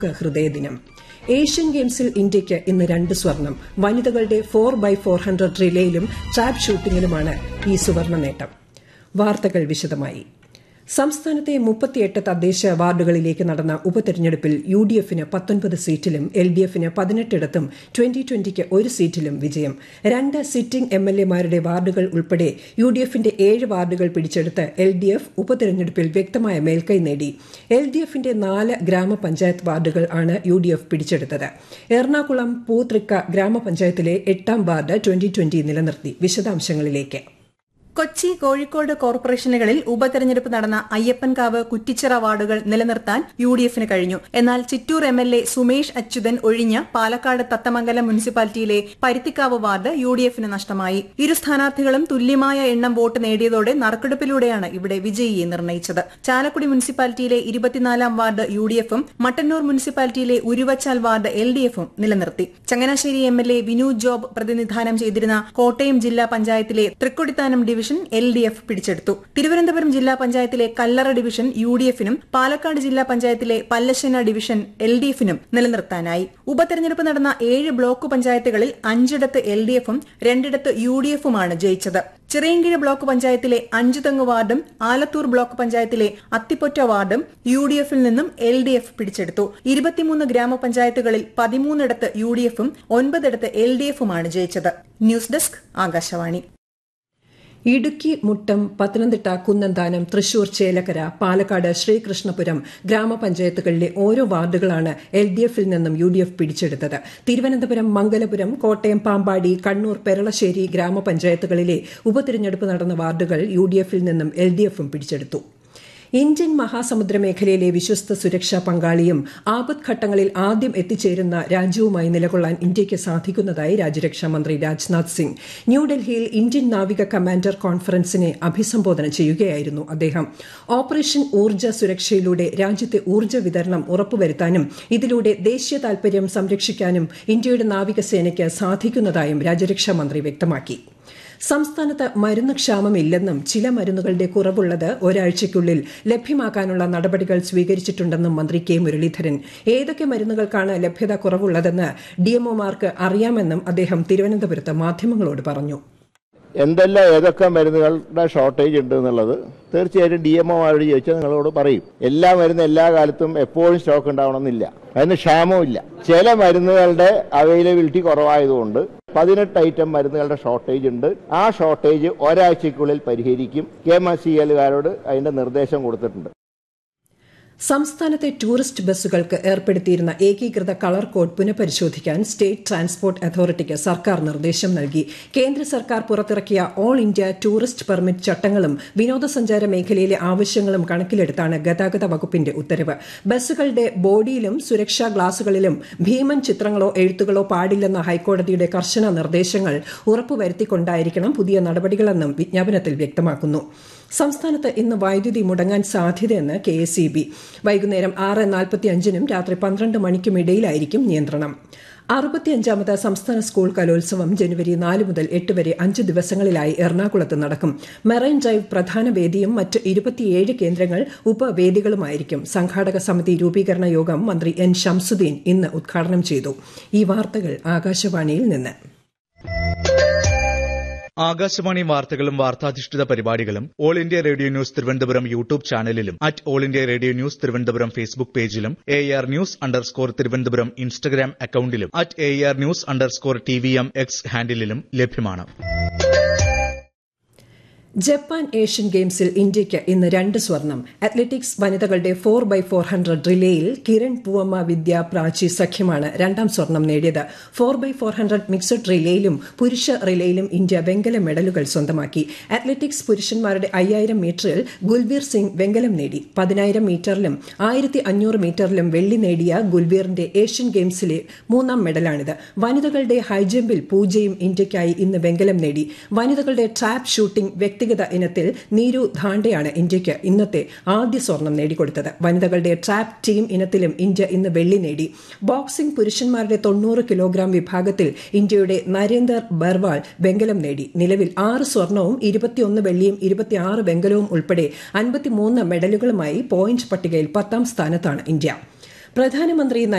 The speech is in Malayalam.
ഹൃദയദിനം ഏഷ്യൻ ഗെയിംസിൽ ഇന്ത്യയ്ക്ക് ഇന്ന് രണ്ട് സ്വർണം വനിതകളുടെ ഫോർ ബൈ ഫോർ ഹൺഡ്രഡ് റിലേയിലും ട്രാപ്പ് ഷൂട്ടിംഗിലുമാണ് ഈ സുവർണ്ണ നേട്ടം വാർത്തകൾ വിശദമായി സംസ്ഥാനത്തെ മുപ്പത്തിയെട്ട് തദ്ദേശ വാർഡുകളിലേക്ക് നടന്ന ഉപതെരഞ്ഞെടുപ്പിൽ യു ഡി എഫിന് പത്തൊൻപത് സീറ്റിലും എൽ ഡി എഫിന് പതിനെട്ടിടത്തും ട്വന്റി ട്വന്റിക്ക് ഒരു സീറ്റിലും വിജയം രണ്ട് സിറ്റിംഗ് എം എൽ എമാരുടെ വാർഡുകൾ ഉൾപ്പെടെ യു ഡി എഫിന്റെ ഏഴ് വാർഡുകൾ പിടിച്ചെടുത്ത് എൽ ഡി എഫ് ഉപതെരഞ്ഞെടുപ്പിൽ വ്യക്തമായ മേൽക്കൈ നേടി എൽ ഡി എഫിന്റെ നാല് ഗ്രാമപഞ്ചായത്ത് വാർഡുകൾ ആണ് യു ഡി എഫ് പിടിച്ചെടുത്തത് എറണാകുളം പൂത്രിക്ക ഗ്രാമപഞ്ചായത്തിലെ എട്ടാം വാർഡ് ട്വന്റി ട്വന്റി നിലനിർത്തി വിശദാംശങ്ങളിലേക്ക് കൊച്ചി കോഴിക്കോട് കോർപ്പറേഷനുകളിൽ ഉപതെരഞ്ഞെടുപ്പ് നടന്ന അയ്യപ്പൻകാവ് കുറ്റിച്ചിറ വാർഡുകൾ നിലനിർത്താൻ യു ഡി എഫിന് കഴിഞ്ഞു എന്നാൽ Chittur M L A Sumesh Achuthan ഒഴിഞ്ഞ പാലക്കാട് തത്തമംഗലം മുനിസിപ്പാലിറ്റിയിലെ പരുത്തിക്കാവ് വാർഡ് യു ഡി എഫിന് നഷ്ടമായി ഇരു സ്ഥാനാർത്ഥികളും തുല്യമായ എണ്ണം വോട്ട് നേടിയതോടെ നറുക്കെടുപ്പിലൂടെയാണ് ഇവിടെ വിജയിയെ നിർണയിച്ചത് ചാലക്കുടി മുനിസിപ്പാലിറ്റിയിലെ ഇരുപത്തിനാലാം വാർഡ് യു ഡി എഫും മട്ടന്നൂർ മുനിസിപ്പാലിറ്റിയിലെ ഉരുവച്ചാൽ വാർഡ് എൽ ഡി എഫും നിലനിർത്തി Changanassery M L A Vinu Job പ്രതിനിധാനം ചെയ്തിരുന്ന കോട്ടയം ജില്ലാ പഞ്ചായത്തിലെ Thrikkodithanam division L D F പിടിച്ചെടുത്തു തിരുവനന്തപുരം ജില്ലാ പഞ്ചായത്തിലെ കല്ലറ ഡിവിഷൻ യു ഡി എഫിനും പാലക്കാട് ജില്ലാ പഞ്ചായത്തിലെ പല്ലശ്ശന ഡിവിഷൻ എൽ ഡി എഫിനും നിലനിർത്താനായി ഉപതെരഞ്ഞെടുപ്പ് നടന്ന ഏഴ് ബ്ലോക്ക് പഞ്ചായത്തുകളിൽ അഞ്ചിടത്ത് എൽ ഡി എഫും രണ്ടിടത്ത് യു ഡി എഫുമാണ് ജയിച്ചത് ചിറയൻകീഴ് ബ്ലോക്ക് പഞ്ചായത്തിലെ അഞ്ചുതെങ്ങ് വാർഡും ആലത്തൂർ ബ്ലോക്ക് പഞ്ചായത്തിലെ അത്തിപ്പൊറ്റ വാർഡും യു ഡി എഫിൽ നിന്നും എൽ ഡി എഫ് പിടിച്ചെടുത്തു ഇരുപത്തിമൂന്ന് ഗ്രാമപഞ്ചായത്തുകളിൽ പതിമൂന്നിടത്ത് യു ഡി എഫും ഒൻപതിടത്ത് എൽ ഡി എഫുമാണ് ജയിച്ചത് ന്യൂസ് ഡെസ്ക് ആകാശവാണി ഇടുക്കി മുട്ടം പത്തനംതിട്ട കുന്നന്താനം തൃശൂർ ചേലക്കര പാലക്കാട് ശ്രീകൃഷ്ണപുരം ഗ്രാമപഞ്ചായത്തുകളിലെ ഓരോ വാർഡുകളാണ് എൽ ഡി എഫിൽ നിന്നും യു ഡി എഫ് പിടിച്ചെടുത്തത് തിരുവനന്തപുരം മംഗലപുരം കോട്ടയം പാമ്പാടി കണ്ണൂർ പെരളശ്ശേരി ഗ്രാമപഞ്ചായത്തുകളിലെ ഉപതിരഞ്ഞെടുപ്പ് നടന്ന വാർഡുകൾ യു ഡി എഫിൽ നിന്നും എൽ ഡി എഫും പിടിച്ചെടുത്തു ഇന്ത്യൻ മഹാസമുദ്ര മേഖലയിലെ വിശ്വസ്ത സുരക്ഷാ പങ്കാളിയും ആപത്ഘട്ടങ്ങളിൽ ആദ്യം എത്തിച്ചേരുന്ന രാജ്യവുമായി നിലകൊള്ളാൻ ഇന്ത്യയ്ക്ക് സാധിക്കുന്നതായി രാജ്യരക്ഷാ മന്ത്രി രാജ്നാഥ് സിംഗ് ന്യൂഡൽഹിയിൽ ഇന്ത്യൻ നാവിക കമാൻഡർ കോൺഫറൻസിനെ അഭിസംബോധന ചെയ്യുകയായിരുന്നു അദ്ദേഹം ഓപ്പറേഷൻ ഊർജ്ജ സുരക്ഷയിലൂടെ രാജ്യത്തെ ഊർജ്ജ വിതരണം ഉറപ്പുവരുത്താനും ഇതിലൂടെ ദേശീയ താൽപര്യം സംരക്ഷിക്കാനും ഇന്ത്യയുടെ നാവികസേനയ്ക്ക് സാധിക്കുന്നതായും രാജ്യരക്ഷാ മന്ത്രി വ്യക്തമാക്കി സംസ്ഥാനത്ത് മരുന്ന് ക്ഷാമമില്ലെന്നും ചില മരുന്നുകളുടെ കുറവുള്ളത് ഒരാഴ്ചയ്ക്കുള്ളിൽ ലഭ്യമാക്കാനുള്ള നടപടികൾ സ്വീകരിച്ചിട്ടുണ്ടെന്നും മന്ത്രി കെ മുരളീധരൻ ഏതൊക്കെ മരുന്നുകൾക്കാണ് ലഭ്യത കുറവുള്ളതെന്ന് ഡിഎംഒമാർക്ക് അറിയാമെന്നും അദ്ദേഹം തിരുവനന്തപുരത്ത് മാധ്യമങ്ങളോട് പറഞ്ഞു എന്തെല്ലാം ഏതൊക്കെ മരുന്നുകളുടെ ഷോർട്ടേജ് ഉണ്ട് എന്നുള്ളത് തീർച്ചയായിട്ടും ഡി എം ഒമാരോട് ചോദിച്ചാൽ നിങ്ങളോട് പറയും എല്ലാ മരുന്നും എല്ലാ കാലത്തും എപ്പോഴും സ്റ്റോക്ക് ഉണ്ടാവണമെന്നില്ല അതിന് ക്ഷാമമില്ല ചില മരുന്നുകളുടെ അവൈലബിലിറ്റി കുറവായതുകൊണ്ട് പതിനെട്ട് ഐറ്റം മരുന്നുകളുടെ ഷോർട്ടേജ് ഉണ്ട് ആ ഷോർട്ടേജ് ഒരാഴ്ചയ്ക്കുള്ളിൽ പരിഹരിക്കും കെ എം എസ് സി എല്ലുകാരോട് അതിന്റെ നിർദ്ദേശം കൊടുത്തിട്ടുണ്ട് സംസ്ഥാനത്തെ ടൂറിസ്റ്റ് ബസ്സുകൾക്ക് ഏർപ്പെടുത്തിയിരുന്ന ഏകീകൃത കളർ കോഡ് പുനഃപരിശോധിക്കാൻ സ്റ്റേറ്റ് ട്രാൻസ്പോർട്ട് അതോറിറ്റിക്ക് സർക്കാർ നിർദ്ദേശം നൽകി കേന്ദ്ര സർക്കാർ പുറത്തിറക്കിയ ഓൾ ഇന്ത്യ ടൂറിസ്റ്റ് പെർമിറ്റ് ചട്ടങ്ങളും വിനോദസഞ്ചാര മേഖലയിലെ ആവശ്യങ്ങളും കണക്കിലെടുത്താണ് ഗതാഗത വകുപ്പിന്റെ ഉത്തരവ് ബസ്സുകളുടെ ബോഡിയിലും സുരക്ഷാ ഗ്ലാസുകളിലും ഭീമൻ ചിത്രങ്ങളോ എഴുത്തുകളോ പാടില്ലെന്ന ഹൈക്കോടതിയുടെ കർശന നിർദ്ദേശങ്ങൾ ഉറപ്പുവരുത്തിക്കൊണ്ടായിരിക്കണം പുതിയ നടപടികളെന്നും വിജ്ഞാപനത്തിൽ വ്യക്തമാക്കുന്നു സംസ്ഥാനത്ത് ഇന്ന് വൈദ്യുതി മുടങ്ങാൻ സാധ്യതയെന്ന് കെ എസ് ഇ ബി വൈകുന്നേരം ആറ് നാൽപ്പത്തി അഞ്ചിനും രാത്രി പന്ത്രണ്ട് മണിക്കും ഇടയിലായിരിക്കും നിയന്ത്രണം അറുപത്തിയഞ്ചാമത് സംസ്ഥാന സ്കൂൾ കലോത്സവം ജനുവരി നാല് മുതൽ എട്ട് വരെ അഞ്ച് ദിവസങ്ങളിലായി എറണാകുളത്ത് നടക്കും മെറൈൻ ഡ്രൈവ് പ്രധാന വേദിയും മറ്റ് ഇരുപത്തിയേഴ് കേന്ദ്രങ്ങൾ ഉപവേദികളുമായിരിക്കും സംഘാടക സമിതി രൂപീകരണ യോഗം മന്ത്രി എൻ ഷംസുദ്ദീൻ ഇന്ന് ഉദ്ഘാടനം ചെയ്തു ഈ വാർത്തകൾ ആകാശവാണിയിൽ നിന്ന് ആകാശവാണി വാർത്തകളും വാർത്താധിഷ്ഠിത പരിപാടികളും all India radio news Thiruvananthapuram YouTube ചാനലിലും at all India radio news Thiruvananthapuram Facebook പേജിലും A R news underscore Thiruvananthapuram Instagram അക്കൌണ്ടിലും at A R news underscore T V M X ഹാൻഡിലും ലഭ്യമാണ് ജപ്പാൻ ഏഷ്യൻ ഗെയിംസിൽ ഇന്ത്യയ്ക്ക് ഇന്ന് രണ്ട് സ്വർണം അത്ലറ്റിക്സ് വനിതകളുടെ ഫോർ ബൈ ഫോർ ഹൺഡ്രഡ് റിലേയിൽ കിരൺ പൂവമ്മ വിദ്യ പ്രാചി സഖ്യമാണ് രണ്ടാം സ്വർണം നേടിയത് four by four hundred mixed റിലേയിലും പുരുഷ റിലേയിലും ഇന്ത്യ വെങ്കല മെഡലുകൾ സ്വന്തമാക്കി അത്ലറ്റിക്സ് പുരുഷന്മാരുടെ അയ്യായിരം മീറ്ററിൽ ഗുൽബീർ സിംഗ് വെങ്കലം നേടി പതിനായിരം മീറ്ററിലും ആയിരത്തി അഞ്ഞൂറ് മീറ്ററിലും വെള്ളി നേടിയ ഗുൽബീറിന്റെ ഏഷ്യൻ ഗെയിംസിലെ മൂന്നാം മെഡലാണിത് വനിതകളുടെ ഹൈജമ്പിൽ പൂജയും ഇന്ത്യയ്ക്കായി ഇന്ന് വെങ്കലം നേടി വനിതകളുടെ ട്രാപ്പ് ഷൂട്ടിംഗ് വ്യക്തിഗത ഇനത്തിൽ നീരു ധാണ്ടയാണ് ഇന്ത്യയ്ക്ക് ഇന്നത്തെ ആദ്യ സ്വർണം നേടിക്കൊടുത്തത് വനിതകളുടെ ട്രാപ്പ് ടീം ഇനത്തിലും ഇന്ത്യ ഇന്ന് വെള്ളി നേടി ബോക്സിംഗ് പുരുഷന്മാരുടെ തൊണ്ണൂറ് കിലോഗ്രാം വിഭാഗത്തിൽ ഇന്ത്യയുടെ നരേന്ദർ ബർവാൾ വെങ്കലം നേടി നിലവിൽ ആറ് സ്വർണവും ഇരുപത്തിയൊന്ന് വെള്ളിയും ഇരുപത്തിയാറ് വെങ്കലവും ഉൾപ്പെടെ അൻപത്തിമൂന്ന് മെഡലുകളുമായി പോയിന്റ് പട്ടികയിൽ പത്താം സ്ഥാനത്താണ് ഇന്ത്യ പ്രധാനമന്ത്രി